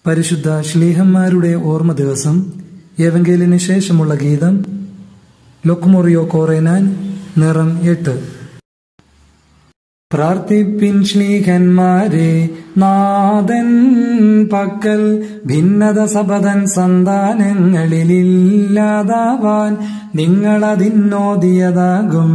പരിശുദ്ധ ശ്ലീഹന്മാരുടെ ഓർമ്മ ദിവസം ഏവങ്കേലിന് ശേഷമുള്ള ഗീതം ലൊക്കുമൊറിയോ കോറേനാൻ നിറം എട്ട് പ്രാർത്ഥിപ്പിൻ ശ്ലീഹന്മാരെ നാഥൻ പക്കൽ ഭിന്നത സപതൻ സന്താനങ്ങളിലില്ലാതാവാൻ നിങ്ങളതിന്നോദിയതാകും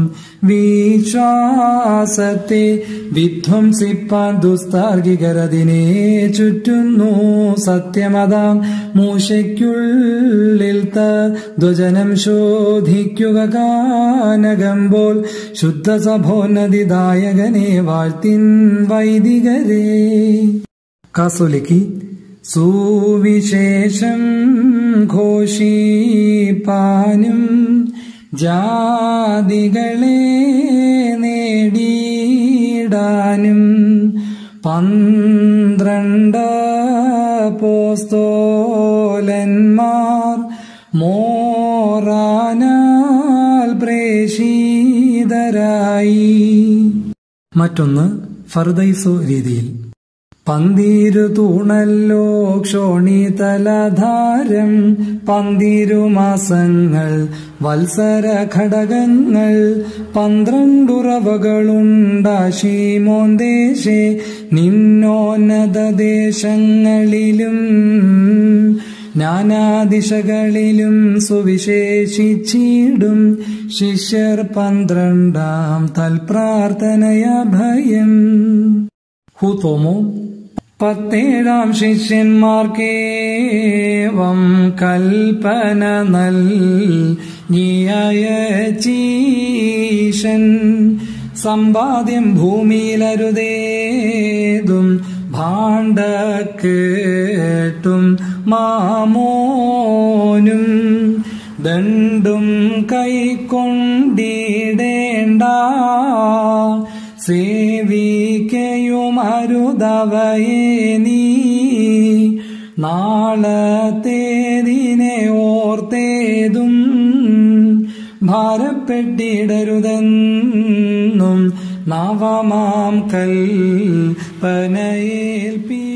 വിശ്വാസത്തെ വിധ്വംസിപ്പാൻ ദുസ്താർഗികരതിനെ ചുറ്റുന്നു സത്യമതാം മൂശയ്ക്കുള്ളിൽ ധ്വജനം ശോധിക്കുക കാനകമ്പോൾ ശുദ്ധസഭോന്നതിദായകനെ വാഴ്ത്തിൻ വൈദികരെ കാസോലിക്ക് സുവിശേഷം ഘോഷിപ്പാനും ജാതികളെ നേടിയിടാനും പന്ത്രണ്ട് പോസ്തോലന്മാർ മോറാനാൽ പ്രേഷിതരായി മറ്റൊന്ന് ഫർദൈസോ രീതിയിൽ പന്തീരു തൂണല്ലോ ക്ഷോണിതലധാരം പന്തീരു മാസങ്ങൾ വത്സര ഘടകങ്ങൾ പന്ത്രണ്ടുറവകളുണ്ടാശീമോൻ ദേശേ നിന്നോന്നത ദേശങ്ങളിലും നാനാദിശകളിലും സുവിശേഷിച്ചിടും ശിഷ്യർ പന്ത്രണ്ടാം തൽപ്രാർത്ഥനയ ഭയം ഹൂത്തോമോ പത്തേഴാം ശിഷ്യന്മാർക്കേവം കൽപ്പന നൽകിയച്ചീശൻ സമ്പാദ്യം ഭൂമിയിലരുതേതും ഭാണ്ഡക്കേട്ടും മാമോനും ദണ്ടും കൈക്കൊണ്ടിടേണ്ട സേവിക്കയുമരുതവയെ നീ നാളത്തേതിനെ ഓർത്തേതും ഭാരപ്പെട്ടിടരുതെന്നും നവമാം കൽപ്പനയേൽപ്പി